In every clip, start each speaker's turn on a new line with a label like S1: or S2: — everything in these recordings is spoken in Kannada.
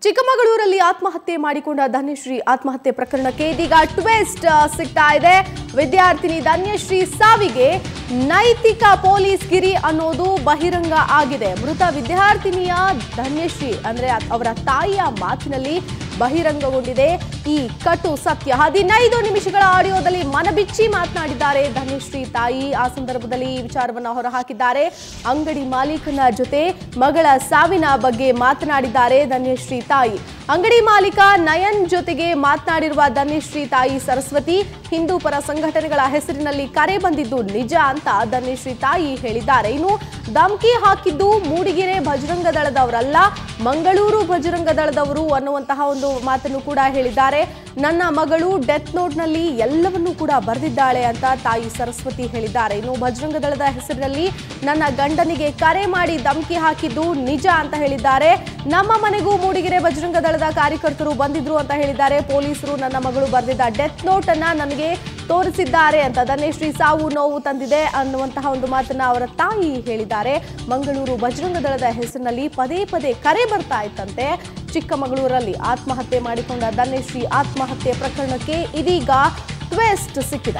S1: ಚಿಕ್ಕಮಗಳೂರಲ್ಲಿ ಆತ್ಮಹತ್ಯೆ ಮಾಡಿಕೊಂಡ ಧನ್ಯಶ್ರೀ ಆತ್ಮಹತ್ಯೆ ಪ್ರಕರಣಕ್ಕೆ ಇದೀಗ ಟ್ವಿಸ್ಟ್ ಸಿಗ್ತಾ ಇದೆ ವಿದ್ಯಾರ್ಥಿನಿ ಧನ್ಯಶ್ರೀ ಸಾವಿಗೆ ನೈತಿಕ ಪೊಲೀಸ್ ಗಿರಿ ಅನ್ನೋದು ಬಹಿರಂಗ ಆಗಿದೆ ಮೃತ ವಿದ್ಯಾರ್ಥಿನಿಯ ಧನ್ಯಶ್ರೀ ಅಂದ್ರೆ ಅವರ ತಾಯಿಯ ಮಾತಿನಲ್ಲಿ ಬಹಿರಂಗಗೊಂಡಿದೆ ಈ ಕಟು ಸತ್ಯ ಹದಿನೈದು ನಿಮಿಷಗಳ ಆಡಿಯೋದಲ್ಲಿ ಮನಬಿಚ್ಚಿ ಮಾತನಾಡಿದ್ದಾರೆ ಧನ್ಯಶ್ರೀ ತಾಯಿ ಆ ಸಂದರ್ಭದಲ್ಲಿ ಈ ವಿಚಾರವನ್ನ ಹೊರಹಾಕಿದ್ದಾರೆ ಅಂಗಡಿ ಮಾಲೀಕನ ಜೊತೆ ಮಗಳ ಸಾವಿನ ಬಗ್ಗೆ ಮಾತನಾಡಿದ್ದಾರೆ ಧನ್ಯಶ್ರೀ ತಾಯಿ ಅಂಗಡಿ ಮಾಲೀಕ ನಯನ್ ಜೊತೆಗೆ ಮಾತನಾಡಿರುವ ಧನ್ಯಶ್ರೀ ತಾಯಿ ಸರಸ್ವತಿ ಹಿಂದೂ ಪರ ಸಂಘಟನೆಗಳ ಹೆಸರಿನಲ್ಲಿ ಕರೆ ಬಂದಿದ್ದು ನಿಜ ಅಂತ ಧನ್ಯಶ್ರೀ ತಾಯಿ ಹೇಳಿದ್ದಾರೆ ಇನ್ನು ಧಮ್ಕಿ ಹಾಕಿದ್ದು ಮೂಡಿಗೆರೆ ಬಜರಂಗ ದಳದವರಲ್ಲ ಮಂಗಳೂರು ಬಜರಂಗ ದಳದವರು ಅನ್ನುವಂತಹ ಒಂದು ಮಾತನ್ನು ಕೂಡ ಹೇಳಿದ್ದಾರೆ ನನ್ನ ಮಗಳು ಡೆತ್ ನೋಟ್ನಲ್ಲಿ ಎಲ್ಲವನ್ನೂ ಕೂಡ ಬರೆದಿದ್ದಾಳೆ ಅಂತ ತಾಯಿ ಸರಸ್ವತಿ ಹೇಳಿದ್ದಾರೆ ಇನ್ನು ಬಜರಂಗ ದಳದ ಹೆಸರಿನಲ್ಲಿ ನನ್ನ ಗಂಡನಿಗೆ ಕರೆ ಮಾಡಿ ಧಮ್ಕಿ ಹಾಕಿದ್ದು ನಿಜ ಅಂತ ಹೇಳಿದ್ದಾರೆ ನಮ್ಮ ಮನೆಗೂ ಮೂಡಿಗೆರೆ ಬಜರಂಗ ದಳದ ಕಾರ್ಯಕರ್ತರು ಬಂದಿದ್ರು ಅಂತ ಹೇಳಿದ್ದಾರೆ ಪೊಲೀಸರು ನನ್ನ ಮಗಳು ಬರೆದಿದ್ದ ಡೆತ್ ನೋಟ್ ಅನ್ನ ನನಗೆ ತೋರಿಸಿದ್ದಾರೆ ಅಂತ ಧನೇಶ್ರೀ ಸಾವು ನೋವು ತಂದಿದೆ ಅನ್ನುವಂತಹ ಒಂದು ಮಾತನ್ನ ಅವರ ತಾಯಿ ಹೇಳಿದ್ದಾರೆ ಮಂಗಳೂರು ಬಜರಂಗ ದಳದ ಹೆಸರಿನಲ್ಲಿ ಪದೇ ಪದೇ ಕರೆ ಬರ್ತಾ ಇತ್ತಂತೆ ಚಿಕ್ಕಮಗಳೂರಲ್ಲಿ ಆತ್ಮಹತ್ಯೆ ಮಾಡಿಕೊಂಡ ಧನೇಶ್ರೀ ಆತ್ಮಹತ್ಯೆ ಪ್ರಕರಣಕ್ಕೆ ಇದೀಗ ಟ್ವಿಸ್ಟ್ ಸಿಕ್ಕಿದೆ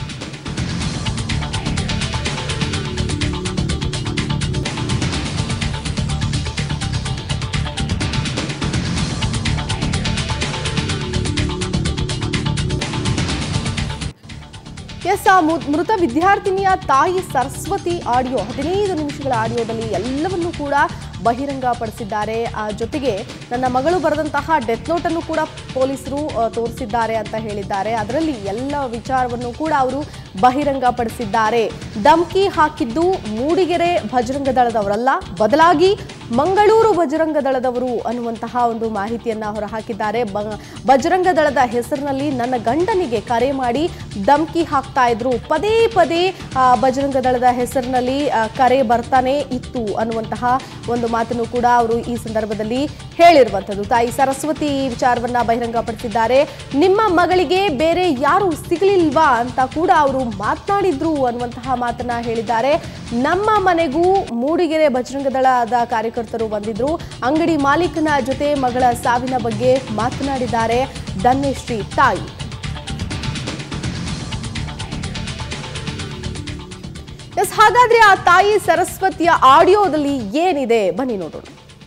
S1: ಎಸ್ ಆ ಮೃ- ಮೃತ ವಿದ್ಯಾರ್ಥಿನಿಯ ತಾಯಿ ಸರಸ್ವತಿ ಆಡಿಯೋ ಹದಿನೈದು ನಿಮಿಷಗಳ ಆಡಿಯೋದಲ್ಲಿ ಎಲ್ಲವನ್ನೂ ಕೂಡ ಬಹಿರಂಗಪಡಿಸಿದ್ದಾರೆ ಆ ಜೊತೆಗೆ ನನ್ನ ಮಗಳು ಬರೆದಂತಹ ಡೆತ್ ನೋಟನ್ನು ಕೂಡ ಪೊಲೀಸರು ಆ, ತೋರಿಸಿದ್ದಾರೆ ಅಂತ ಹೇಳಿದ್ದಾರೆ ಅದರಲ್ಲಿ ಎಲ್ಲ ವಿಚಾರವನ್ನು ಕೂಡ ಅವರು ಬಹಿರಂಗಪಡಿಸಿದ್ದಾರೆ ಧಮ್ಕಿ ಹಾಕಿದ್ದು ಮೂಡಿಗೆರೆ ಬಜರಂಗ ದಳದವರಲ್ಲ ಬದಲಾಗಿ ಮಂಗಳೂರು ಬಜರಂಗ ದಳದವರು ಅನ್ನುವಂತಹ ಒಂದು ಮಾಹಿತಿಯನ್ನ ಹೊರಹಾಕಿದ್ದಾರೆ ಬ- ಬಜರಂಗ ದಳದ ಹೆಸರಿನಲ್ಲಿ ನನ್ನ ಗಂಡನಿಗೆ ಕರೆ ಮಾಡಿ ಧಮ್ಕಿ ಹಾಕ್ತಾ ಇದ್ರು ಪದೇ ಪದೇ ಆ, ಬಜರಂಗ ದಳದ ಹೆಸರಿನಲ್ಲಿ ಆ, ಕರೆ ಬರ್ತಾನೆ ಇತ್ತು ಅನ್ನುವಂತಹ ಒಂದು ಮಾತನ್ನು ಕೂಡ ಅವರು ಈ ಸಂದರ್ಭದಲ್ಲಿ ಹೇಳಿರುವಂಥದ್ದು ತಾಯಿ ಸರಸ್ವತಿ ಈ ವಿಚಾರವನ್ನ ಬಹಿರಂಗಪಡಿಸಿದ್ದಾರೆ ನಿಮ್ಮ ಮಗಳಿಗೆ ಬೇರೆ ಯಾರು ಸಿಗಲಿಲ್ವಾ ಅಂತ ಕೂಡ ಅವರು ಮಾತನಾಡಿದ್ರು ಅನ್ನುವಂತಹ ಮಾತನ್ನ ಹೇಳಿದ್ದಾರೆ ನಮ್ಮ ಮನೆಗೂ ಮೂಡಿಗೆರೆ ಬಜರಂಗ ದಳದ ಕಾರ್ಯಕರ್ತರು ಬಂದಿದ್ರು ಅಂಗಡಿ ಮಾಲೀಕನ ಜೊತೆ ಮಗಳ ಸಾವಿನ ಬಗ್ಗೆ ಮಾತನಾಡಿದ್ದಾರೆ ಧನ್ಯಶ್ರೀ ತಾಯಿ ಎಸ್ ಹಾಗಾದ್ರೆ ಆ ತಾಯಿ ಸರಸ್ವತಿಯ ಆಡಿಯೋದಲ್ಲಿ ಏನಿದೆ ಬನ್ನಿ ನೋಡೋಣ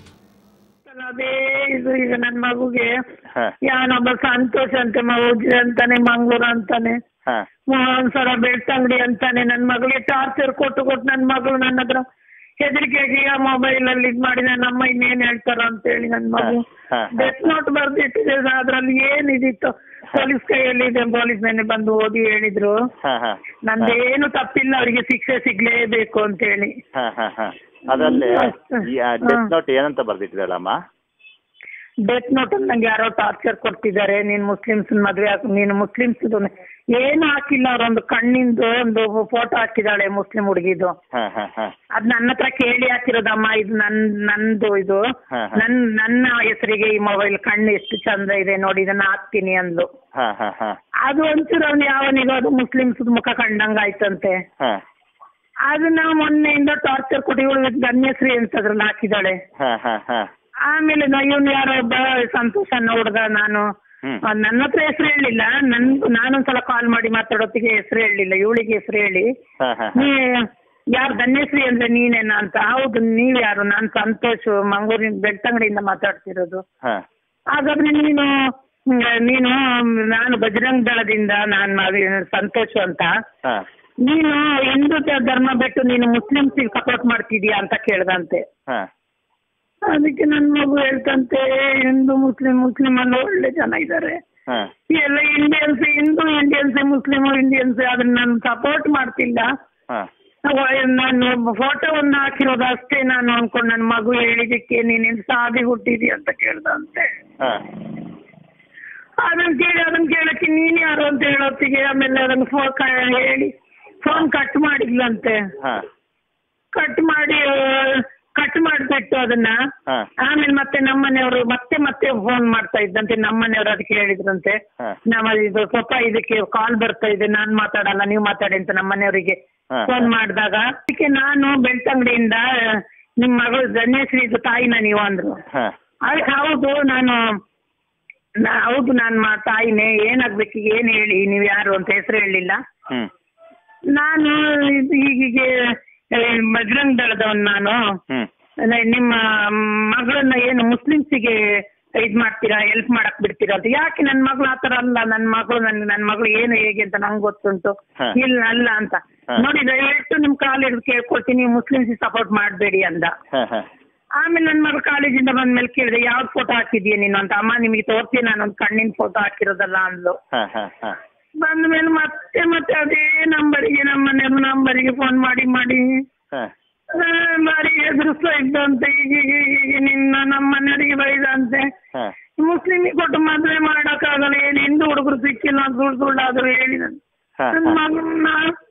S2: ಅದೇ ಇದು ಈಗ ನನ್ ಮಗುಗೆ
S3: ಹಾ.
S2: ಯಾವನೊಬ್ಬ ಸಂತೋಷ್ ಅಂತೆ ಮಗುಜಿ ಅಂತಾನೆ ಮಂಗ್ಳೂರ್ ಅಂತಾನೆ
S3: ಹಾ
S2: ಒಂದ್ಸಲ ಬೆಳ್ತಂಗಡಿ ಅಂತಾನೆ ನನ್ ಮಗಳಿಗೆ ಟಾರ್ಚರ್ ಕೊಟ್ಟು ಕೊಟ್ಟು ನನ್ ಮಗಳು ನನ್ನ ಹತ್ರ ಹೆದರಿಕೆಗೆ ಆ ಮೊಬೈಲ್ ಅಲ್ಲಿ ಇದ್ ಮಾಡಿ ನನ್ನ ಅಮ್ಮ ಇನ್ನೇನ್ ಹೇಳ್ತಾರ ಅಂತ ಹೇಳಿ ನನ್ ಮಗು
S3: ಹಾ, ಹಾ.
S2: ಡೆತ್ ನೋಟ್ ಬರ್ದಿಟ್ಟಿದೆ ಅದ್ರಲ್ಲಿ ಏನ್ ಇದಿತ್ತು ಪೊಲೀಸ್ ಕೈಯಲ್ಲಿ ಇದೆ ಪೊಲೀಸ್ ನೆನ್ನೆ ಬಂದು ಓದಿ ಹೇಳಿದ್ರು
S3: ಹಾ ಹಾ
S2: ನಂದೇನು ತಪ್ಪಿಲ್ಲ ಅವರಿಗೆ ಶಿಕ್ಷೆ ಸಿಗ್ಲೇಬೇಕು ಅಂತ ಹೇಳಿ
S3: ಹಾ ಹಾ ಹಾ ಅದರಲ್ಲಿ ಈ
S2: ಹಾ.
S3: ಡೆತ್ ನೋಟ್ ಏನಂತ ಬರ್ದಿಟ್ಟಿದ್ದಾಳಮ್ಮ
S2: ಡೆತ್ ನೋಟ್ ನಂಗೆ ಯಾರೋ ಟಾರ್ಚರ್ ಕೊಡ್ತಿದ್ದಾರೆ ನೀನ್ ಮುಸ್ಲಿಮ್ಸ್ ಮದ್ವೆ ಹಾಕ್ ನೀನು ಮುಸ್ಲಿಮ್ಸ್ ಏನು ಹಾಕಿಲ್ಲ ಅವ್ರೊಂದು ಕಣ್ಣಿಂದು ಒಂದು ಫೋಟೋ ಹಾಕಿದಾಳೆ ಮುಸ್ಲಿಂ ಹುಡುಗಿದು
S3: ಹಾ ಹಾ ಹಾ
S2: ಅದ್ ನನ್ನ ಹತ್ರ ಕೇಳಿ ಹಾಕಿರೋದಮ್ಮ ಇದು ನನ್ ನಂದು ಇದು
S3: ಹಾ, ಹಾ.
S2: ನನ್ ನನ್ನ ಹೆಸರಿಗೆ ಈ ಮೊಬೈಲ್ ಕಣ್ಣು ಎಷ್ಟು ಚಂದ ಇದೆ ನೋಡಿ ಇದನ್ನ ಹಾಕ್ತೀನಿ ಅಂದ್ಲು
S3: ಹಾ ಹಾ ಹಾ
S2: ಅದು ಒಂಚೂರು ಅವ್ನು ಯಾವನಿಗೂ ಅದು ಮುಸ್ಲಿಮ್ಸ್ ಮುಖ ಕಂಡಂಗ ಆಯ್ತಂತೆ
S3: ಹಾ
S2: ಅದನ್ನ ಮೊನ್ನೆಯಿಂದ ಟಾರ್ಚರ್ ಕೊಟ್ಟು ಇವಳು ಧನ್ಯಶ್ರೀ ಅಂತ ಅದ್ರಲ್ಲಿ ಹಾಕಿದಾಳೆ
S3: ಹಾ ಹಾ ಹಾ
S2: ಆಮೇಲೆ ಇವನು ಯಾರೋ ಒಬ್ಬ ಸಂತೋಷ್ ಅನ್ನೋ ಹುಡುಗ ನಾನು
S3: ಹ್ಮ್.
S2: ಆ, ನನ್ನ ಹತ್ರ ಹೆಸರು ಹೇಳಿಲ್ಲ ನನ್ ನಾನೊಂದ್ಸಲ ಕಾಲ್ ಮಾಡಿ ಮಾತಾಡೋತ್ತಿಗೆ ಹೆಸರು ಹೇಳಿಲ್ಲ ಇವಳಿಗೆ ಹೆಸರು ಹೇಳಿ
S3: ಹಾ ಹಾ
S2: ನೀ ಯಾರು ಧನ್ಯಶ್ರೀ ಅಂದ್ರೆ ನೀನೇನಾ ಅಂತ ಹೌದು ನೀವ್ ಯಾರು ನಾನ್ ಸಂತೋಷ್ ಮಂಗಳೂರಿನ ಬೆಳ್ತಂಗಡಿಯಿಂದ ಮಾತಾಡ್ತಿರೋದು
S3: ಹಾ
S2: ಹಾಗಾದ್ರೆ ನೀನು ಹ್ಮ್, ನೀನು ನಾನು ಬಜರಂಗ್ ದಳದಿಂದ ನಾನು ಅದು ಸಂತೋಷ್ ಅಂತ
S3: ಹಾ
S2: ನೀನು ಹಿಂದೂ ಧರ್ಮ ಬಿಟ್ಟು ನೀನು ಮುಸ್ಲಿಮ್ಸಿಗೆ ಸಪೋರ್ಟ್ ಮಾಡ್ತಿದ್ಯಾ ಅಂತ ಕೇಳ್ದಂತೆ
S3: ಹಾ
S2: ಅದಕ್ಕೆ ನನ್ನ ಮಗು ಹೇಳ್ತಂತೆ ಹಿಂದೂ ಮುಸ್ಲಿಂ ಮುಸ್ಲಿಂ ಅಲ್ಲಿ ಒಳ್ಳೆ ಜನ ಇದ್ದಾರೆ
S3: ಹಾ
S2: ಎಲ್ಲ Indians Hindu Indians Muslim Indians ಅದನ್ನ ನಾನು ಸಪೋರ್ಟ್ ಮಾಡ್ತಿಲ್ಲ
S3: ಹಾ
S2: ಅವ- ನಾನು ಫೋಟೋವನ್ನ ಹಾಕಿರೋದು ಅಷ್ಟೇ ನಾನು ಅನ್ಕೊಂಡು ನನ್ನ ಮಗು ಹೇಳಿದಕ್ಕೆ ನೀನೇನ್ ಸಾದಿ ಹುಟ್ಟಿದಿ ಅಂತ ಕೇಳ್ದಂತೆ
S3: ಹಾ
S2: ಅದನ್ನ ಕೇಳಿ ಅದನ್ನ ಕೇಳಕ್ಕೆ ನೀನ್ ಯಾರು ಅಂತ ಹೇಳೋತ್ತಿಗೆ ಆಮೇಲೆ ಅದನ್ನ ಫೋನ್ ಹೇಳಿ ಫೋನ್ ಕಟ್ ಮಾಡಿದ್ಲಂತೆ
S3: ಹಾ
S2: ಕಟ್ ಮಾಡಿ ಕಟ್ ಮಾಡಿಬಿಟ್ಟು ಅದನ್ನ
S3: ಹಾ
S2: ಆಮೇಲೆ ಮತ್ತೆ ನಮ್ಮನೆಯವರು ಮತ್ತೆ ಮತ್ತೆ ಫೋನ್ ಮಾಡ್ತಾ ಇದ್ದಂತೆ ನಮ್ಮನೆಯವರು ಅದಕ್ಕೆ ಹೇಳಿದ್ರಂತೆ
S3: ಹಾ.
S2: ನಮ್ಮ ಇದು ಸ್ವಲ್ಪ ಇದಕ್ಕೆ ಕಾಲ್ ಬರ್ತಾ ಇದೆ ನಾನ್ ಮಾತಾಡಲ್ಲ ನೀವು ಮಾತಾಡಿ ಅಂತ ನಮ್ಮನೆಯವರಿಗೆ
S3: ಹಾ.
S2: ಫೋನ್ ಮಾಡಿದಾಗ ಅದಕ್ಕೆ ನಾನು ಬೆಳ್ತಂಗಡಿಯಿಂದ ನಿಮ್ ಮಗಳು ಧನ್ಯಶ್ರೀ ತಾಯಿನ ನೀವು ಅಂದ್ರು
S3: ಹಾ
S2: ಅದ್ ಹೌದು ನಾನು ನಾ- ಹೌದು ನಾನು ಮಾ ತಾಯಿನೇ ಏನಾಗ್ಬೇಕು ಈಗ ಏನ್ ಹೇಳಿ ನೀವ್ ಯಾರು ಅಂತ ಹೆಸರು ಹೇಳಿಲ್ಲ
S3: ಹ್ಮ್
S2: ನಾನು ಇದು ಹೀಗೆ ಬಜರಂಗ್ ದಳದವನ್ ನಾನು
S3: ಹ್ಮ್
S2: ಅದೇ ನಿಮ್ಮ ಮಗಳನ್ನ ಏನು ಮುಸ್ಲಿಮ್ಸಿಗೆ ಇದ್ ಮಾಡ್ತೀರಾ ಹೆಲ್ಪ್ ಮಾಡಕ್ ಬಿಡ್ತೀರಾ ಅಂತ ಯಾಕೆ ನನ್ ಮಗಳು ಆತರ ಅಲ್ಲ ನನ್ ಮಗಳು ನನ್ ನನ್ ಮಗಳು ಏನು ಹೇಗೆ ಅಂತ ನಂಗೆ ಗೊತ್ತುಂಟು
S3: ಹ.
S2: ಇಲ್ಲ ಅಲ್ಲ ಅಂತ
S3: ಹ.
S2: ನೋಡಿ ದಯವಿಟ್ಟು ನಿಮ್ ಕಾಲೇಜ್ ಕೇಳ್ಕೊಳ್ತೀನಿ ಮುಸ್ಲಿಮ್ಸ್ ಸಪೋರ್ಟ್ ಮಾಡಬೇಡಿ ಅಂದ
S3: ಹ ಹ
S2: ಆಮೇಲೆ ನನ್ನ ಮಗಳು ಕಾಲೇಜಿಂದ ಬಂದ್ಮೇಲೆ ಕೇಳಿದೆ ಯಾವ್ದು ಫೋಟೋ ಹಾಕಿದ್ಯಾ ನೀನು ಅಂತ ಅಮ್ಮ ನಿಮಗೆ ತೋರ್ಸಿ ನಾನೊಂದು ಕಣ್ಣಿನ ಫೋಟೋ ಹಾಕಿರೋದಲ್ಲ ಅಂದ್ಲು
S3: ಹ ಹ ಹ
S2: ಬಂದ ಮೇಲೆ ಮತ್ತೆ ಮತ್ತೆ ಅದೇ ನಂಬರಿಗೆ ನಮ್ಮ ಮನೆ ನಂಬರಿಗೆ ಫೋನ್ ಮಾಡಿ ಮಾಡಿ
S3: ಹ
S2: ಆ, ಬಾರಿ ಎದುರಿಸ್ತಾ ಇದ್ದಂತೆ ಈಗ ಈಗ ಈಗ ಈಗ ನಿನ್ನ ನಮ್ಮ ಮನೆಯವರಿಗೆ ಬೈದಂತೆ
S3: ಹ
S2: ಮುಸ್ಲಿಮಿಗೆ ಕೊಟ್ಟು ಮದುವೆ ಮಾಡಕ್ಕಾಗಲ್ಲ ಏನು ಹಿಂದೂ ಹುಡುಗರು ಸಿಕ್ಕಿಲ್ಲ ಸುಳ್ಳು ಸುಳ್ಳಾದ್ರು ಹೇಳಿದಂತೆ
S3: ಹ
S2: ನನ್ನ
S3: ಹ
S2: ಮಗನ್ನ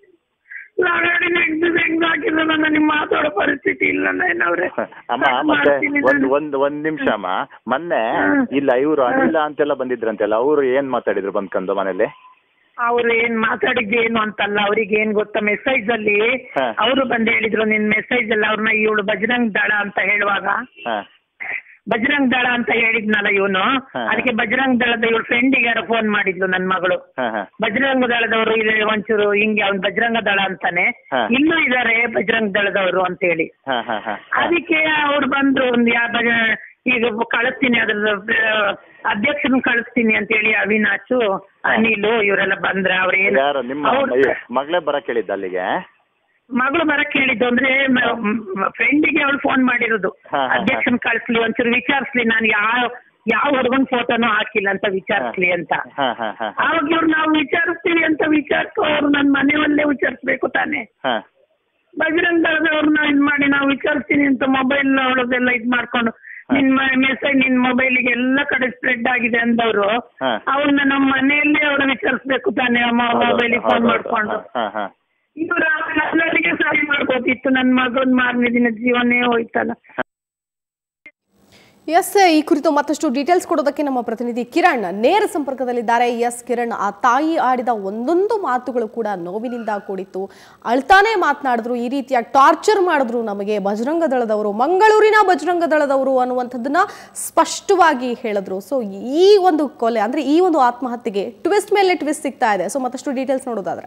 S2: ಲಾಗಾಡಿ ನೆಗ್ದು ತೆಗ್ದು ಹಾಕಿದ್ರೆ ನನಗೆ ಮಾತಾಡೋ ಪರಿಸ್ಥಿತಿ ಇಲ್ಲ ನಾಯನವ್ರೆ
S3: ಅಮ್ಮ ಮತ್ತೆ ಒಂದ್ ಒಂದ್ ಒಂದ್ ನಿಮಿಷ ಅಮ್ಮ ಮೊನ್ನೆ
S2: ಹ್ಮ್.
S3: ಇಲ್ಲ ಇವ್ರು ಅನಿಲ ಅಂತೆಲ್ಲ ಬಂದಿದ್ರಂತೆಲ್ಲ ಅವ್ರು ಏನ್ ಮಾತಾಡಿದ್ರು ಬಂದ್ಕೊಂಡು ಮನೇಲಿ
S2: ಅವ್ರು ಏನ್ ಮಾತಾಡಿದ್ದೇನು ಅಂತಲ್ಲ ಅವ್ರಿಗೆ ಏನ್ ಗೊತ್ತಾ ಮೆಸೇಜ್ ಅಲ್ಲಿ
S3: ಹಾ.
S2: ಅವರು ಬಂದು ಹೇಳಿದ್ರು ನಿನ್ ಮೆಸೇಜ್ ಅಲ್ಲಿ ಅವ್ರನ್ನ ಇವಳು ಬಜರಂಗ್ ದಳ ಅಂತ ಹೇಳುವಾಗ
S3: ಹ
S2: ಬಜರಂಗ್ ದಳ ಅಂತ ಹೇಳಿದ್ನಲ್ಲ ಇವನು
S3: ಹಾ.
S2: ಅದಕ್ಕೆ ಬಜರಂಗ್ ದಳದ ಇವಳು ಫ್ರೆಂಡಿಗೆ ಯಾರೋ ಫೋನ್ ಮಾಡಿದ್ಲು ನನ್ ಮಗಳು
S3: ಹ ಹ
S2: ಬಜರಂಗ ದಳದವರು ಇದೆ ಒಂಚೂರು ಹಿಂಗೆ ಅವ್ನ್ ಬಜರಂಗ ದಳ ಅಂತಾನೆ
S3: ಹಾ.
S2: ಇನ್ನೂ ಇದಾರೆ ಬಜರಂಗ ದಳದವರು ಅಂತ ಹೇಳಿ
S3: ಹ ಹ ಹ
S2: ಅದಕ್ಕೆ ಅವ್ರು ಬಂದ್ರು ಒಂದು ಯಾ ಭಜ ಈಗ ಕಳಿಸ್ತೀನಿ ಅದ್ರದ್ದು ಅಧ್ಯಕ್ಷನ ಕಳಿಸ್ತೀನಿ ಅಂತ ಹೇಳಿ ಅವಿನಾಶು ಅನಿಲು ಇವರೆಲ್ಲ ಬಂದ್ರ ಅವ್ರ ಏನು
S3: ಯಾರು ನಿಮ್ಮ
S2: ಅವ್ರ್-
S3: ಅಯ್ಯೋ, ಮಗಳೇ ಬರಕ್ ಹೇಳಿದ್ದ ಅಲ್ಲಿಗೆ
S2: ಮಗಳು ಬರಕ್ ಹೇಳಿದ್ದು ಅಂದ್ರೆ ಫ್ರೆಂಡಿಗೆ ಅವಳು ಫೋನ್ ಮಾಡಿರೋದು
S3: ಹಾ, ಹಾ, ಹಾ.
S2: ಅಧ್ಯಕ್ಷನ್ ಕಳಿಸ್ಲಿ ಒಂಚೂರು ವಿಚಾರಿಸ್ಲಿ ನಾನು ಯಾವ ಯಾವ ಹುಡುಗನ್ ಫೋಟೋನು ಹಾಕಿಲ್ಲ ಅಂತ ವಿಚಾರಿಸ್ಲಿ ಅಂತ
S3: ಹ ಹ ಹ ಹ
S2: ಅವಾಗ ಇವ್ರು ನಾವು ವಿಚಾರಿಸ್ತೀವಿ ಅಂತ ವಿಚಾರಿಸೋ ಅವ್ರು ನನ್ನ ಮನೆಯಲ್ಲೇ ವಿಚಾರಿಸ್ಬೇಕು ತಾನೆ
S3: ಹ
S2: ಬಜರಂಗ್ ದಳದವ್ರನ್ನ ಇದ್ ಮಾಡಿ ನಾವು ವಿಚಾರಿಸ್ತೀನಿ ಅಂತ ಮೊಬೈಲ್ ಅವಳದೆಲ್ಲ ಇದ್ ಮಾಡ್ಕೊಂಡು ನಿನ್ ಮೆಸೇಜ್ ನಿನ್ ಮೊಬೈಲಿಗೆ ಎಲ್ಲ ಕಡೆ ಸ್ಪ್ರೆಡ್ ಆಗಿದೆ ಅಂದವರು
S3: ಹಾ.
S2: ಅವ್ರನ್ನ ನಮ್ಮ ಮನೆಯಲ್ಲೇ ಅವ್ರ ವಿಚಾರಿಸ್ಬೇಕು ತಾನೆ ಮೊಬೈಲಿಗೆ ಫೋನ್ ಮಾಡ್ಕೊಂಡು
S3: ಹ ಹ
S2: ಇವ್ರು ಎಲ್ಲರಿಗೆ ಸರಿ ಮಾಡ್ಬೋದಿತ್ತು ನನ್ನ ಮಗನ್ ಮಾರನೇ ದಿನ ಜೀವನೇ ಹೋಯ್ತಲ್ಲ
S1: ಎಸ್ ಈ ಕುರಿತು ಮತ್ತಷ್ಟು ಡೀಟೇಲ್ಸ್ ಕೊಡೋದಕ್ಕೆ ನಮ್ಮ ಪ್ರತಿನಿಧಿ ಕಿರಣ್ ನೇರ ಸಂಪರ್ಕದಲ್ಲಿದ್ದಾರೆ ಎಸ್ ಕಿರಣ್ ಆ ತಾಯಿ ಆಡಿದ ಒಂದೊಂದು ಮಾತುಗಳು ಕೂಡ ನೋವಿನಿಂದ ಕೂಡಿತ್ತು ಅಳ್ತಾನೆ ಮಾತನಾಡಿದ್ರು ಈ ರೀತಿಯಾಗಿ ಟಾರ್ಚರ್ ಮಾಡಿದ್ರು ನಮಗೆ ಬಜರಂಗ ದಳದವರು ಮಂಗಳೂರಿನ ಬಜರಂಗ ದಳದವರು ಅನ್ನುವಂಥದ್ದನ್ನ ಸ್ಪಷ್ಟವಾಗಿ ಹೇಳಿದ್ರು ಸೊ ಈ ಒಂದು ಕೊಲೆ ಅಂದ್ರೆ ಈ ಒಂದು ಆತ್ಮಹತ್ಯೆಗೆ ಟ್ವಿಸ್ಟ್ ಮೇಲೆ ಟ್ವಿಸ್ಟ್ ಸಿಗ್ತಾ ಇದೆ ಸೊ ಮತ್ತಷ್ಟು ಡೀಟೇಲ್ಸ್ ನೋಡೋದಾದ್ರೆ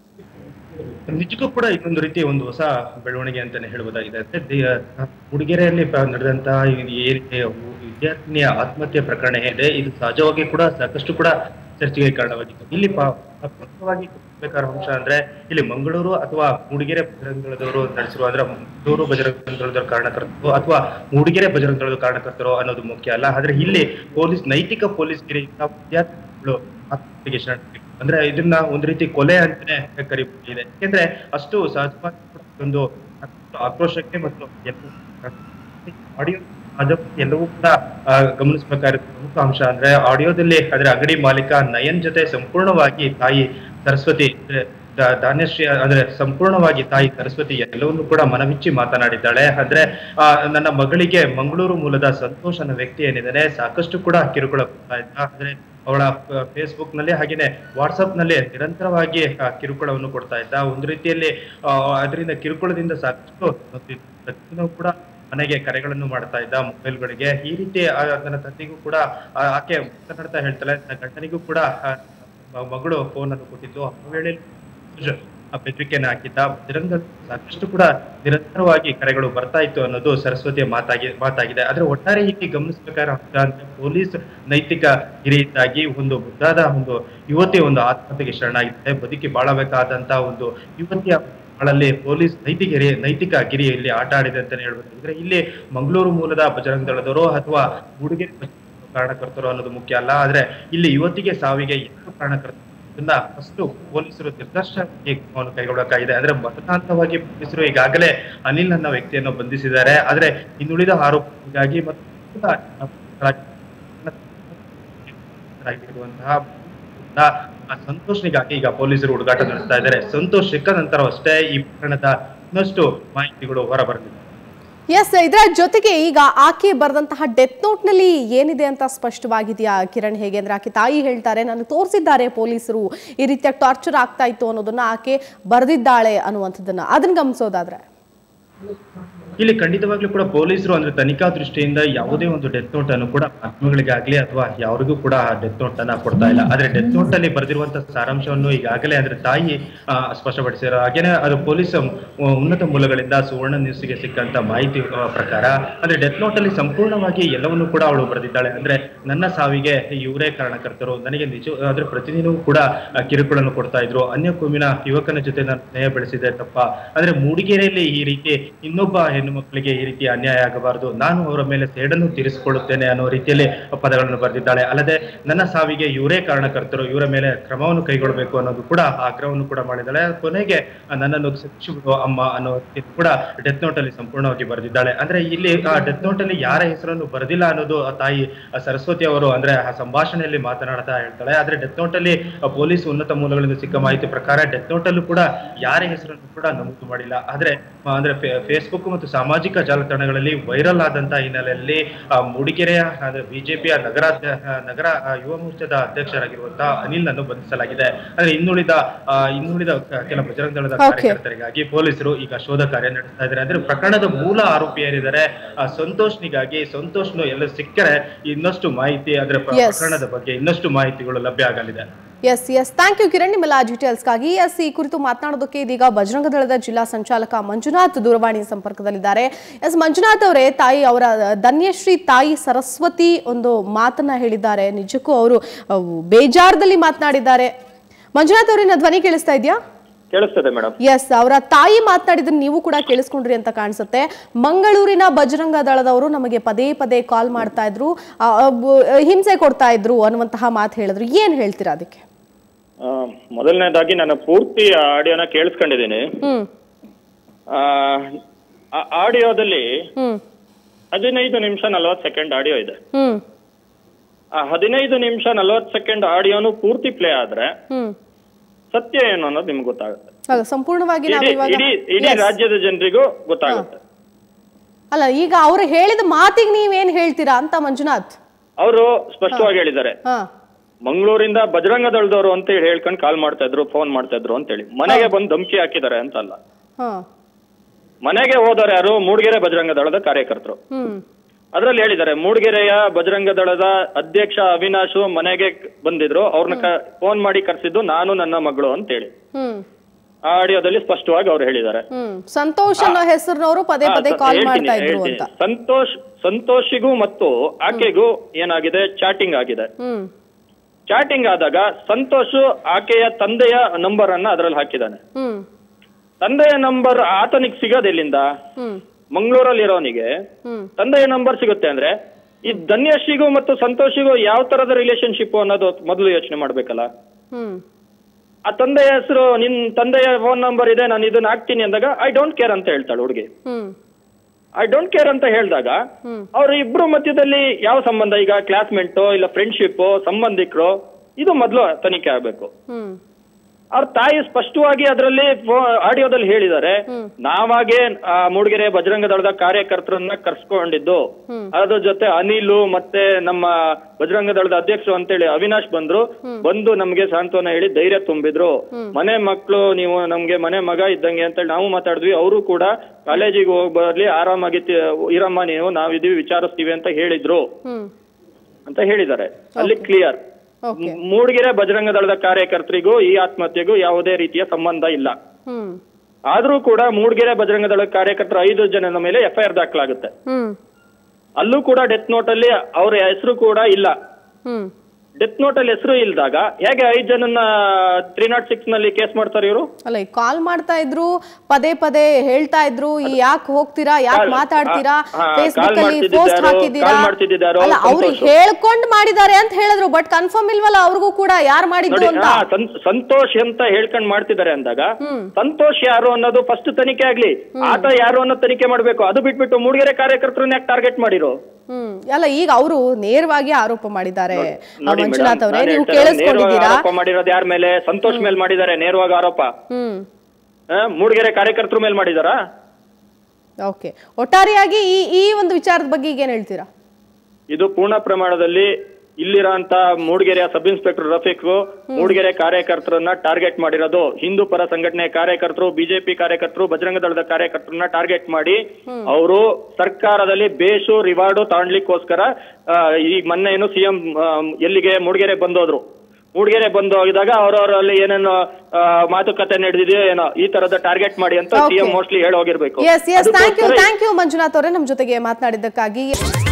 S4: ನಿಜಕ್ಕೂ ಕೂಡ ಇದೊಂದು ರೀತಿಯ ಒಂದು ಹೊಸ ಬೆಳವಣಿಗೆ ಅಂತಾನೆ ಹೇಳ್ಬೋದಾಗಿದೆ ಅಂದ್ರೆ ದಿ- ಮೂಡಿಗೆರೆಯಲ್ಲಿ ಪ- ನಡೆದಂತಹ ಈ ಏರಿಕೆ ವಿದ್ಯಾರ್ಥಿನಿಯ ಆತ್ಮಹತ್ಯೆ ಪ್ರಕರಣ ಏನಿದೆ ಇದು ಸಹಜವಾಗಿ ಕೂಡ ಸಾಕಷ್ಟು ಕೂಡ ಚರ್ಚೆಗೆ ಕಾರಣವಾಗಿತ್ತು ಇಲ್ಲಿ ಪ- ಪ್ರಮುಖವಾಗಿ ಬೇಕಾದ ಅಂಶ ಅಂದ್ರೆ ಇಲ್ಲಿ ಮಂಗಳೂರು ಅಥವಾ ಮೂಡಿಗೆರೆ ಬಜರಂಗದಳದವರು ನಡೆಸಿರುವ ಅಂದ್ರೆ ಮಂಗಳೂರು ಬಜರಂಗದಳದವ್ರ ಕಾರಣಕರ್ತರು ಅಥವಾ ಮೂಡಿಗೆರೆ ಬಜರಂಗದಳದ ಕಾರಣಕರ್ತರು ಅನ್ನೋದು ಮುಖ್ಯ ಅಲ್ಲ ಆದ್ರೆ ಇಲ್ಲಿ ಪೊಲೀಸ್ ನೈತಿಕ ಪೊಲೀಸ್ಗಿರಿಯಿಂದ ವಿದ್ಯಾರ್ಥಿಗಳು ಆತ್ಮಹತ್ಯೆಗೆ ಶರಣಾಗಿದ್ದಾರೆ. ಅಂದ್ರೆ ಇದನ್ನ ಒಂದು ರೀತಿ ಕೊಲೆ ಅಂತಾನೆ ಕರಿಬಹುದಿದೆ ಯಾಕೆಂದ್ರೆ ಅಷ್ಟು ಸಹಜವಾಗಿ ಕೂಡ ಒಂದು ಆಕ್ರೋಶಕ್ಕೆ ಮತ್ತು ಆಡಿಯೋ ಅದು ಎಲ್ಲವೂ ಕೂಡ ಆ, ಗಮನಿಸಬೇಕಾದ ಪ್ರಮುಖ ಅಂಶ ಅಂದ್ರೆ ಆಡಿಯೋದಲ್ಲಿ ಅದರ ಅಂಗಡಿ ಮಾಲೀಕ ನಯನ್ ಜೊತೆ ಸಂಪೂರ್ಣವಾಗಿ ತಾಯಿ ಸರಸ್ವತಿ ಅಂದ್ರೆ ದ- ದಾನ್ಯಶ್ರೀ ಅಂದ್ರೆ ಸಂಪೂರ್ಣವಾಗಿ ತಾಯಿ ಸರಸ್ವತಿ ಎಲ್ಲವನ್ನೂ ಕೂಡ ಮನವಿಚ್ಚಿ ಮಾತನಾಡಿದ್ದಾಳೆ ಅಂದ್ರೆ ಆ, ನನ್ನ ಮಗಳಿಗೆ ಮಂಗಳೂರು ಮೂಲದ ಸಂತೋಷ್ ಅನ್ನೋ ವ್ಯಕ್ತಿ ಏನಿದ್ದಾನೆ ಸಾಕಷ್ಟು ಕೂಡ ಕಿರುಕುಳ ಕೊಡ್ತಾ ಇದ್ದ ಅಂದ್ರೆ ಅವಳ ಫೇಸ್ಬುಕ್ ನಲ್ಲಿ ಹಾಗೇನೆ ವಾಟ್ಸಪ್ ನಲ್ಲಿ ನಿರಂತರವಾಗಿ ಆ, ಕಿರುಕುಳವನ್ನು ಕೊಡ್ತಾ ಇದ್ದ ಒಂದು ರೀತಿಯಲ್ಲಿ ಆ, ಅದರಿಂದ ಕಿರುಕುಳದಿಂದ ಸಾಕಷ್ಟು ನೊಂದಿದ್ದ. ಪ್ರತಿದಿನವೂ ಕೂಡ ಮನೆಗೆ ಕರೆಗಳನ್ನು ಮಾಡ್ತಾ ಇದ್ದ ಮೊಬೈಲ್ಗಳಿಗೆ ಈ ರೀತಿ ಆ, ನನ್ನ ತಂದೆಗೂ ಕೂಡ ಆ, ಆಕೆ ಮಾತನಾಡ್ತಾ ಹೇಳ್ತಾಳೆ ನನ್ನ ಗಂಡನಿಗೂ ಕೂಡ ಆ, ಮ- ಮಗಳು ಫೋನ್ ಅನ್ನು ಕೊಟ್ಟಿದ್ದು ಆ ವೇಳೆಯಲ್ಲಿ ಆ ಬೆದರಿಕೆಯನ್ನು ಹಾಕಿದ್ದ ಬಜರಂಗ ಸಾಕಷ್ಟು ಕೂಡ ನಿರಂತರವಾಗಿ ಕರೆಗಳು ಬರ್ತಾ ಇತ್ತು ಅನ್ನೋದು ಸರಸ್ವತಿಯ ಮಾತಾಗಿ ಮಾತಾಗಿದೆ ಆದ್ರೆ ಒಟ್ಟಾರೆ ಹೀಗೆ ಗಮನಿಸಬೇಕಾದ ಅಂಶ ಅಂದ್ರೆ ಪೊಲೀಸ್ ನೈತಿಕ ಹಿರಿಯಿಂದಾಗಿ ಒಂದು ಮುದ್ದಾದ ಒಂದು ಯುವತಿ ಒಂದು ಆತ್ಮಹತ್ಯೆಗೆ ಶರಣಾಗಿದ್ದಾರೆ ಬದುಕಿ ಬಾಳಬೇಕಾದಂತ ಒಂದು ಯುವತಿಯ ಬಾಳಲ್ಲಿ ಪೊಲೀಸ್ ನೈತಿಕ ಹಿರಿಯ ನೈತಿಕ ಗಿರಿ ಇಲ್ಲಿ ಆಟ ಆಡಿದೆ ಅಂತಾನೆ ಹೇಳ್ಬೇಕಾದ್ರೆ ಇಲ್ಲಿ ಮಂಗಳೂರು ಮೂಲದ ಬಜರಂಗ ದಳದವರು ಅಥವಾ ಮೂಡಿಗೆರೆ ಬಜರಂಗ ದಳದ ಕಾರಣಕರ್ತರು ಅನ್ನೋದು ಮುಖ್ಯ ಅಲ್ಲ ಆದ್ರೆ ಇಲ್ಲಿ ಯುವತಿಗೆ ಸಾವಿಗೆ ಯಾರು ಕಾರಣಕರ್ತರು ಇದನ್ನ ಫಸ್ಟ್ ಪೊಲೀಸರು ನಿರ್ದರ್ಶನ ಕ್ರಮವನ್ನು ಕೈಗೊಳ್ಳಬೇಕಾಗಿದೆ ಅಂದ್ರೆ ಮೊದಲಾಂತವಾಗಿ ಪೊಲೀಸರು ಈಗಾಗಲೇ ಅನಿಲ್ ಅನ್ನೋ ವ್ಯಕ್ತಿಯನ್ನು ಬಂಧಿಸಿದ್ದಾರೆ ಆದ್ರೆ ಇನ್ನುಳಿದ ಆರೋಪಗಳಿಗಾಗಿ ಮತ್ತು ಆಗಿರುವಂತಹ ಆ ಸಂತೋಷ್ನಿಗಾಗಿ ಈಗ ಪೊಲೀಸರು ಹುಡುಗಾಟ ನಡೆಸ್ತಾ ಇದ್ದಾರೆ ಸಂತೋಷ್ ಸಿಕ್ಕ ನಂತರವಷ್ಟೇ ಈ ಪ್ರಕರಣದ ಇನ್ನಷ್ಟು ಮಾಹಿತಿಗಳು ಹೊರಬರಲಿದೆ
S1: ಎಸ್ ಇದರ ಜೊತೆಗೆ ಈಗ ಆಕೆ ಬರೆದಂತಹ ಡೆತ್ ನೋಟ್ನಲ್ಲಿ ಏನಿದೆ ಅಂತ ಸ್ಪಷ್ಟವಾಗಿದೆಯಾ ಕಿರಣ್ ಹೇಗೆ ಅಂದ್ರೆ ಆಕೆ ತಾಯಿ ಹೇಳ್ತಾರೆ ನನಗೆ ತೋರಿಸಿದ್ದಾರೆ ಪೊಲೀಸರು ಈ ರೀತಿಯ ಟಾರ್ಚರ್ ಆಗ್ತಾ ಇತ್ತು ಅನ್ನೋದನ್ನ ಆಕೆ ಬರೆದಿದ್ದಾಳೆ ಅನ್ನುವಂಥದ್ದನ್ನ ಅದನ್ನ ಗಮನಿಸೋದಾದ್ರೆ
S4: ಇಲ್ಲಿ ಖಂಡಿತವಾಗ್ಲೂ ಕೂಡ ಪೊಲೀಸರು ಅಂದ್ರೆ ತನಿಖಾ ದೃಷ್ಟಿಯಿಂದ ಯಾವುದೇ ಒಂದು ಡೆತ್ ನೋಟ್ ಅನ್ನು ಕೂಡ ಮಾಧ್ಯಮಗಳಿಗಾಗ್ಲಿ ಅಥವಾ ಯಾರಿಗೂ ಕೂಡ ಡೆತ್ ನೋಟ್ ಅನ್ನ ಕೊಡ್ತಾ ಇಲ್ಲ ಆದ್ರೆ ಡೆತ್ ನೋಟ್ ಅಲ್ಲಿ ಬರೆದಿರುವಂತಹ ಸಾರಾಂಶವನ್ನು ಈಗಾಗಲೇ ಅಂದ್ರೆ ತಾಯಿ ಆ, ಸ್ಪಷ್ಟಪಡಿಸಿರೋ ಹಾಗೇನೆ ಅದು ಪೊಲೀಸ್ ಉನ್ನತ ಮೂಲಗಳಿಂದ ಸುವರ್ಣ ನ್ಯೂಸ್ಗೆ ಸಿಕ್ಕಂತ ಮಾಹಿತಿ ಆ, ಪ್ರಕಾರ ಅಂದ್ರೆ ಡೆತ್ ನೋಟ್ ಅಲ್ಲಿ ಸಂಪೂರ್ಣವಾಗಿ ಎಲ್ಲವನ್ನೂ ಕೂಡ ಅವಳು ಬರೆದಿದ್ದಾಳೆ ಅಂದ್ರೆ ನನ್ನ ಸಾವಿಗೆ ಇವರೇ ಕಾರಣಕರ್ತರು ನನಗೆ ನಿಜ ಆದ್ರೆ ಪ್ರತಿದಿನವೂ ಕೂಡ ಆ, ಕಿರುಕುಳನ್ನು ಕೊಡ್ತಾ ಇದ್ರು ಅನ್ಯ ಕೋಮಿನ ಯುವಕನ ಜೊತೆ ನಾನು ಸ್ನೇಹ ಬೆಳೆಸಿದೆ ತಪ್ಪ ಅಂದ್ರೆ ಮೂಡಿಗೆರೆಯಲ್ಲಿ ಈ ರೀತಿ ಇನ್ನೊಬ್ಬ ಹೆಣ್ಣು ಮಕ್ಕಳಿಗೆ ಈ ರೀತಿ ಅನ್ಯಾಯ ಆಗಬಾರದು ನಾನು ಅವರ ಮೇಲೆ ಸೇಡನ್ನು ತೀರಿಸಿಕೊಳ್ಳುತ್ತೇನೆ ಅನ್ನೋ ರೀತಿಯಲ್ಲಿ ಪದಗಳನ್ನು ಬರೆದಿದ್ದಾಳೆ ಅಲ್ಲದೆ ನನ್ನ ಸಾವಿಗೆ ಇವರೇ ಕಾರಣಕರ್ತರು ಇವರ ಮೇಲೆ ಕ್ರಮವನ್ನು ಕೈಗೊಳ್ಳಬೇಕು ಅನ್ನೋದು ಕೂಡ ಆಗ್ರಹವನ್ನು ಕೂಡ ಮಾಡಿದ್ದಾಳೆ ಕೊನೆಗೆ ಆ, ನನ್ನನ್ನು ಶಿಕ್ಷೆ ಬಿಡು ಅಮ್ಮ ಅನ್ನೋ ರೀತಿ ಕೂಡ ಡೆತ್ ನೋಟ್ ಅಲ್ಲಿ ಸಂಪೂರ್ಣವಾಗಿ ಬರೆದಿದ್ದಾಳೆ ಅಂದ್ರೆ ಇಲ್ಲಿ ಆ ಡೆತ್ ನೋಟ್ ಅಲ್ಲಿ ಯಾರ ಹೆಸರನ್ನು ಬರೆದಿಲ್ಲ ಅನ್ನೋದು ಆ ತಾಯಿ ಆ ಸರಸ್ವತಿ ಅವರು ಅಂದ್ರೆ ಆ ಸಂಭಾಷಣೆಯಲ್ಲಿ ಮಾತನಾಡ್ತಾ ಹೇಳ್ತಾಳೆ ಆದ್ರೆ ಡೆತ್ ನೋಟ್ ಅಲ್ಲಿ ಆ ಪೊಲೀಸ್ ಉನ್ನತ ಮೂಲಗಳಿಂದ ಸಿಕ್ಕ ಮಾಹಿತಿ ಪ್ರಕಾರ ಡೆತ್ ನೋಟ್ ಅಲ್ಲೂ ಕೂಡ ಯಾರ ಹೆಸರನ್ನು ಕೂಡ ನಮೂದು ಮಾಡಿಲ್ಲ ಆದ್ರೆ ಆ, ಅಂದ್ರೆ ಫೇಸ್ಬುಕ್ ಮತ್ತು ಸಾಮಾಜಿಕ ಜಾಲತಾಣಗಳಲ್ಲಿ ವೈರಲ್ ಆದಂತ ಹಿನ್ನೆಲೆಯಲ್ಲಿ ಆ, ಮೂಡಿಗೆರೆಯ ಅಂದ್ರೆ ಬಿಜೆಪಿಯ ನಗರ ನಗರ ಆ, ಯುವ ಮೋರ್ಚಾದ ಅಧ್ಯಕ್ಷರಾಗಿರುವಂತಹ ಅನಿಲ್ ಅನ್ನು ಬಂಧಿಸಲಾಗಿದೆ ಅಂದ್ರೆ ಇನ್ನುಳಿದ ಆ, ಇನ್ನುಳಿದ ಕ- ಕೆಲ ಬಜರಂಗ ದಳದ
S1: Okay.
S4: ಕಾರ್ಯಕರ್ತರಿಗಾಗಿ ಪೊಲೀಸರು ಈಗ ಶೋಧ ಕಾರ್ಯ ನಡೆಸ್ತಾ ಇದ್ದಾರೆ ಅಂದ್ರೆ ಪ್ರಕರಣದ ಮೂಲ ಆರೋಪಿ ಯಾರಿದ್ದಾರೆ ಆ, ಸಂತೋಷ್ನಿಗಾಗಿ ಸಂತೋಷ್ನು ಎಲ್ಲ ಸಿಕ್ಕರೆ ಇನ್ನಷ್ಟು ಮಾಹಿತಿ ಅಂದ್ರೆ ಪ್ರ-
S1: Yes.
S4: ಪ್ರಕರಣದ ಬಗ್ಗೆ ಇನ್ನಷ್ಟು ಮಾಹಿತಿಗಳು ಲಭ್ಯ ಆಗಲಿದೆ
S1: yes yes thank you Kiran ನಿಮ್ಮೆಲ್ಲ ಡೀಟೇಲ್ಸ್ಗಾಗಿ ಎಸ್ ಈ ಕುರಿತು ಮಾತನಾಡೋದಕ್ಕೆ ಇದೀಗ ಬಜರಂಗ ದಳದ ಜಿಲ್ಲಾ ಸಂಚಾಲಕ ಮಂಜುನಾಥ್ ದೂರವಾಣಿ ಸಂಪರ್ಕದಲ್ಲಿದ್ದಾರೆ ಎಸ್ ಮಂಜುನಾಥ್ ಅವರೇ ತಾಯಿ ಅವರ ಧನ್ಯಶ್ರೀ ತಾಯಿ ಸರಸ್ವತಿ ಒಂದು ಮಾತನ್ನ ಹೇಳಿದ್ದಾರೆ ನಿಜಕ್ಕೂ ಅವರು ಅವು, ಬೇಜಾರದಲ್ಲಿ ಮಾತನಾಡಿದ್ದಾರೆ ಮಂಜುನಾಥ್ ಅವರಿನ ಧ್ವನಿ ಕೇಳಿಸ್ತಾ ಇದೆಯಾ
S3: ಕೇಳಿಸ್ತದೆ ಮೇಡಮ್
S1: ಎಸ್ ಅವರ ತಾಯಿ ಮಾತನಾಡಿದ್ದನ್ನು ನೀವು ಕೂಡ ಕೇಳಿಸ್ಕೊಂಡ್ರಿ ಅಂತ ಕಾಣಿಸುತ್ತೆ ಮಂಗಳೂರಿನ ಬಜರಂಗ ದಳದವರು ನಮಗೆ ಪದೇ ಪದೇ ಕಾಲ್ ಮಾಡ್ತಾ ಇದ್ರು ಆ, ಆ, ಬ- ಹಿಂಸೆ ಕೊಡ್ತಾ ಇದ್ರು ಅನ್ನುವಂತಹ ಮಾತು ಹೇಳಿದ್ರು ಏನ್ ಹೇಳ್ತೀರಾ ಅದಕ್ಕೆ
S5: ಆ, ಮೊದಲನೇದಾಗಿ ನಾನು ಪೂರ್ತಿ ಆಡಿಯೋನ ಕೇಳಿಸ್ಕೊಂಡಿದ್ದೀನಿ
S1: ಹ್ಮ್
S5: ಆ, ಆ ಆಡಿಯೋದಲ್ಲಿ
S1: ಹ್ಮ್
S5: ಹದಿನೈದು ನಿಮಿಷ ನಲವತ್ತು ಸೆಕೆಂಡ್ ಆಡಿಯೋ ಇದೆ
S1: ಹ್ಮ್
S5: ಆ ಹದಿನೈದು ನಿಮಿಷ ನಲವತ್ತು ಸೆಕೆಂಡ್ ಆಡಿಯೋನು ಪೂರ್ತಿ ಪ್ಲೇ ಆದ್ರೆ
S1: ಹ್ಮ್
S5: ಸತ್ಯ ಏನು ಅನ್ನೋದು ನಿಮ್ಗೆ ಗೊತ್ತಾಗುತ್ತೆ
S1: ಅಲ್ಲ ಸಂಪೂರ್ಣವಾಗಿ ನಾವು
S5: ಇಡೀ
S1: ಇವಾಗ
S5: ಇಡೀ ಇಡೀ
S1: Yes.
S5: ರಾಜ್ಯದ ಜನರಿಗೂ ಗೊತ್ತಾಗುತ್ತೆ
S1: ಅಲ್ಲ ಈಗ ಅವ್ರು ಹೇಳಿದ ಮಾತಿಗೆ ನೀವೇನ್ ಹೇಳ್ತೀರಾ ಅಂತ ಮಂಜುನಾಥ್
S5: ಅವರು ಸ್ಪಷ್ಟವಾಗಿ ಹೇಳಿದ್ದಾರೆ
S1: ಹಾ
S5: ಮಂಗಳೂರಿಂದ ಬಜರಂಗ ದಳದವರು ಅಂತ ಹೇಳಿ ಹೇಳ್ಕೊಂಡು ಕಾಲ್ ಮಾಡ್ತಾ ಇದ್ರು ಫೋನ್ ಮಾಡ್ತಾ ಇದ್ರು ಅಂತ ಹೇಳಿ ಮನೆಗೆ ಬಂದು ಧಮಕಿ ಹಾಕಿದ್ದಾರೆ ಅಂತ ಅಲ್ಲ
S1: ಹಾ
S5: ಮನೆಗೆ ಹೋದವರು ಯಾರು ಮೂಡಿಗೆರೆ ಬಜರಂಗ ದಳದ ಕಾರ್ಯಕರ್ತರು
S1: ಹ್ಮ್
S5: ಅದ್ರಲ್ಲಿ ಹೇಳಿದ್ದಾರೆ ಮೂಡಿಗೆರೆಯ ಬಜರಂಗ ದಳದ ಅಧ್ಯಕ್ಷ ಅವಿನಾಶ್ ಮನೆಗೆ ಬಂದಿದ್ರು ಅವ್ರನ್ನ ಫೋನ್ ಮಾಡಿ ಕರ್ಸಿದ್ದು ನಾನು ನನ್ನ ಮಗಳು ಅಂತ ಹೇಳಿ
S1: ಹ್ಮ್
S5: ಆ ಆಡಿಯೋದಲ್ಲಿ ಸ್ಪಷ್ಟವಾಗಿ ಅವ್ರು ಹೇಳಿದ್ದಾರೆ
S1: ಹ್ಮ್ ಸಂತೋಷ್ ಅನ್ನೋ ಹೆಸರಿನವರು ಪದೇ
S5: ಹಾ,
S1: ಪದೇ
S5: ಸ-
S1: ಕಾಲ್
S5: ಹೇಳ್ತೀನಿ,
S1: ಮಾಡ್ತಾ ಇದ್ರು
S5: ಹೇಳ್ತೀನಿ.
S1: ಅಂತ
S5: ಸಂತೋಷ್ ಸಂತೋಷಿಗೂ ಮತ್ತು ಆಕೆಗೂ ಏನಾಗಿದೆ ಚಾಟಿಂಗ್ ಆಗಿದೆ
S1: ಹ್ಮ್
S5: ಚಾಟಿಂಗ್ ಆದಾಗ ಸಂತೋಷ್ ಆಕೆಯ ತಂದೆಯ ನಂಬರ್ ಅನ್ನ ಅದರಲ್ಲಿ ಹಾಕಿದ್ದಾನೆ
S1: ಹ್ಮ್
S5: ತಂದೆಯ ನಂಬರ್ ಆತನಿಗೆ ಸಿಗೋದೆಲ್ಲಿಂದ
S1: ಹ್ಮ್
S5: ಮಂಗಳೂರಲ್ಲಿರೋನಿಗೆ
S1: ಹ್ಮ್
S5: ತಂದೆಯ ನಂಬರ್ ಸಿಗುತ್ತೆ ಅಂದ್ರೆ ಈ ಧನ್ಯಶ್ರೀಗೂ ಮತ್ತು ಸಂತೋಷಿಗೂ ಯಾವ ತರದ ರಿಲೇಶನ್ಶಿಪ್ ಅನ್ನೋದು ಮೊದಲು ಯೋಚನೆ ಮಾಡ್ಬೇಕಲ್ಲ
S1: ಹ್ಮ್
S5: ಆ ತಂದೆಯ ಹೆಸರು ನಿನ್ ತಂದೆಯ ಫೋನ್ ನಂಬರ್ ಇದೆ ನಾನು ಇದನ್ನ ಹಾಕ್ತೀನಿ ಅಂದಾಗ ಐ ಡೋಂಟ್ ಕೇರ್ ಅಂತ ಹೇಳ್ತಾಳೆ ಹುಡುಗಿ
S1: ಹ್ಮ್
S5: ಐ ಡೋಂಟ್ ಕೇರ್ ಅಂತ ಹೇಳಿದಾಗ
S1: ಹ್ಮ್.
S5: ಅವ್ರ ಇಬ್ರು ಮಧ್ಯದಲ್ಲಿ ಯಾವ ಸಂಬಂಧ ಈಗ ಕ್ಲಾಸ್ಮೇಟ್ ಇಲ್ಲ ಫ್ರೆಂಡ್ಶಿಪ್ ಸಂಬಂಧಿಕರು ಇದು ಮೊದಲು ತನಿಖೆ ಆಗ್ಬೇಕು
S1: ಹ್ಮ್
S5: ಅವ್ರ ತಾಯಿ ಸ್ಪಷ್ಟವಾಗಿ ಅದರಲ್ಲಿ ಆಡಿಯೋದಲ್ಲಿ ಹೇಳಿದ್ದಾರೆ ನಾವಾಗೆ ಆ, ಮೂಡಿಗೆರೆ ಬಜರಂಗ ದಳದ ಕಾರ್ಯಕರ್ತರನ್ನ ಕರ್ಸ್ಕೊಂಡಿದ್ದು ಅದ್ರ ಜೊತೆ ಅನಿಲು ಮತ್ತೆ ನಮ್ಮ ಬಜರಂಗ ದಳದ ಅಧ್ಯಕ್ಷರು ಅಂತೇಳಿ ಅವಿನಾಶ್ ಬಂದ್ರು ಬಂದು ನಮ್ಗೆ ಸಾಂತ್ವನ ಹೇಳಿ ಧೈರ್ಯ ತುಂಬಿದ್ರು ಮನೆ ಮಕ್ಕಳು ನೀವು ನಮ್ಗೆ ಮನೆ ಮಗ ಇದ್ದಂಗೆ ಅಂತೇಳಿ ನಾವು ಮಾತಾಡಿದ್ವಿ ಅವರು ಕೂಡ ಕಾಲೇಜಿಗೆ ಹೋಗಿ ಬರ್ಲಿ ಆರಾಮಾಗಿ ತಿ- ಇರಮ್ಮ ನೀವು ನಾವಿದೀವಿ ವಿಚಾರಿಸ್ತೀವಿ ಅಂತ ಹೇಳಿದ್ರು
S1: ಹ್ಮ್
S5: ಅಂತ ಹೇಳಿದ್ದಾರೆ ಅಲ್ಲಿ ಕ್ಲಿಯರ್
S1: ಓಕೆ
S5: ಮೂಡಿಗೆರೆ ಬಜರಂಗ ದಳದ ಕಾರ್ಯಕರ್ತರಿಗೂ ಈ ಆತ್ಮಹತ್ಯೆಗೂ ಯಾವುದೇ ರೀತಿಯ ಸಂಬಂಧ ಇಲ್ಲ
S1: ಹ್ಮ್
S5: ಆದ್ರೂ ಕೂಡ ಮೂಡಿಗೆರೆ ಬಜರಂಗ ದಳದ ಕಾರ್ಯಕರ್ತರ ಐದು ಜನನ ಮೇಲೆ ಎಫ್ಐಆರ್ ದಾಖಲಾಗುತ್ತೆ
S1: ಹ್ಮ್
S5: ಅಲ್ಲೂ ಕೂಡ ಡೆತ್ ನೋಟ್ ಅಲ್ಲಿ ಅವ್ರ ಹೆಸರು ಕೂಡ ಇಲ್ಲ
S1: ಹ್ಮ್
S5: ಡೆತ್ ನೋಟ್ ಅಲ್ಲಿ ಹೆಸರು ಇಲ್ದಾಗ ಹೇಗೆ ಐದು ಜನನ ತ್ರೀ ನಾಟ್ ಸಿಕ್ಸ್ ನಲ್ಲಿ ಕೇಸ್ ಮಾಡ್ತಾರೆ ಇವರು
S1: ಅಲ್ಲ ಈ ಕಾಲ್ ಮಾಡ್ತಾ ಇದ್ರು ಪದೇ ಪದೇ ಹೇಳ್ತಾ ಇದ್ರು ಈ ಯಾಕೆ ಹೋಗ್ತೀರಾ ಯಾಕೆ
S5: ಕಾಲ್-
S1: ಮಾತಾಡ್ತೀರಾ
S5: ಆ, ಆ,
S1: ಫೇಸ್ಬುಕ್
S5: ಕಾಲ್
S1: ಅಲ್ಲಿ
S5: ಮಾಡ್ತಿದ್ದಾರೋ,
S1: ಪೋಸ್ಟ್ ಹಾಕಿದ್ದೀರಾ
S5: ಕಾಲ್ ಮಾಡ್ತಿದ್ದಾರೋ
S1: ಅಲ್ಲ ಅವ್ರಿಗೆ
S5: ಸಂತೋಷ್.
S1: ಹೇಳ್ಕೊಂಡ್ ಮಾಡಿದ್ದಾರೆ ಅಂತ ಹೇಳಿದ್ರು ಬಟ್ ಕನ್ಫರ್ಮ್ ಇಲ್ವಲ್ಲ ಅವ್ರಿಗೂ ಕೂಡ ಯಾರು ಮಾಡಿದ್ದು
S5: ನೋಡಿ
S1: ಅಂತ
S5: ಹಾ, ಸಂ- ಸಂತೋಷ್ ಅಂತ ಹೇಳ್ಕೊಂಡ್ ಮಾಡ್ತಿದ್ದಾರೆ ಅಂದಾಗ
S1: ಹ್ಮ್.
S5: ಸಂತೋಷ್ ಯಾರು ಅನ್ನೋದು ಫಸ್ಟ್ ತನಿಖೆ ಆಗ್ಲಿ ಆತ ಯಾರು ಅನ್ನೋ ತನಿಖೆ ಮಾಡ್ಬೇಕು ಅದು ಬಿಟ್ಬಿಟ್ಟು ಮೂಡಿಗೆರೆ ಕಾರ್ಯಕರ್ತರನ್ನ ಯಾಕೆ ಟಾರ್ಗೆಟ್ ಮಾಡಿರೋ
S1: ಹ್ಮ್ ಅಲ್ಲ ಈಗ ಅವರು ನೇರವಾಗಿ ಆರೋಪ ಮಾಡಿದ್ದಾರೆ ಆ,
S5: ನೋಡಿ
S1: ಮಂಜುನಾಥ್
S5: ಮೇಡಮ್,
S1: ಅವರೇ
S5: ನಾನ್
S1: ನೀವು
S5: ಹೇಳ್ತಾ ಇರೋದು ನೇರವಾಗಿ
S1: ಕೇಳಿಸ್ಕೊಂಡಿದ್ದೀರಾ
S5: ಆರೋಪ ಮಾಡಿರೋದು ಯಾರ ಮೇಲೆ ಸಂತೋಷ್ ಮೇಲೆ ಮಾಡಿದ್ದಾರೆ ನೇರವಾಗಿ ಆರೋಪ
S1: ಹ್ಮ್
S5: ಆ, ಮೂಡಿಗೆರೆ ಕಾರ್ಯಕರ್ತರ ಮೇಲೆ ಮಾಡಿದಾರಾ
S1: ಓಕೆ ಒಟ್ಟಾರೆಯಾಗಿ ಈ ಈ ಒಂದು ವಿಚಾರದ ಬಗ್ಗೆ ಈಗ ಏನ್ ಹೇಳ್ತೀರಾ
S5: ಇದು ಪೂರ್ಣ ಪ್ರಮಾಣದಲ್ಲಿ ಇಲ್ಲಿರೋಂತ ಮೂಡಿಗೆರೆಯ ಸಬ್ ಇನ್ಸ್ಪೆಕ್ಟರ್ ರಫೀಕ್ ಮೂಡಿಗೆರೆ ಕಾರ್ಯಕರ್ತರನ್ನ ಟಾರ್ಗೆಟ್ ಮಾಡಿರೋದು ಹಿಂದೂ ಪರ ಸಂಘಟನೆ ಕಾರ್ಯಕರ್ತರು ಬಿಜೆಪಿ ಕಾರ್ಯಕರ್ತರು ಬಜರಂಗ ದಳದ ಕಾರ್ಯಕರ್ತರನ್ನ ಟಾರ್ಗೆಟ್ ಮಾಡಿ ಅವರು ಸರ್ಕಾರದಲ್ಲಿ ಬೇಷು ರಿವಾರ್ಡು ತಾಣ್ಲಿಕ್ಕೋಸ್ಕರ ಆ, ಈ ಮೊನ್ನೆ ಏನು ಸಿಎಂ ಎಲ್ಲಿಗೆ ಮೂಡಿಗೆರೆ ಬಂದೋದ್ರು ಮೂಡಿಗೆರೆ ಬಂದು ಹೋಗಿದಾಗ ಅವರವರಲ್ಲಿ ಏನೇನು ಆ, ಮಾತುಕತೆ ನಡೆದಿದೆಯೋ ಏನೋ ಈ ತರದ ಟಾರ್ಗೆಟ್ ಮಾಡಿ ಅಂತ
S1: Okay.
S5: ಸಿಎಂ ಮೋಸ್ಟ್ಲಿ ಹೇಳಿ ಹೋಗಿರ್ಬೇಕು
S1: ಎಸ್ ಎಸ್ ಥ್ಯಾಂಕ್ ಯು
S5: ಅದಕ್ಕೋಸ್ಕರ
S1: ಥ್ಯಾಂಕ್ ಯು ಮಂಜುನಾಥ್ ಅವರೇ ನಮ್ಮ ಜೊತೆಗೆ ಮಾತನಾಡಿದ್ದಕ್ಕಾಗಿ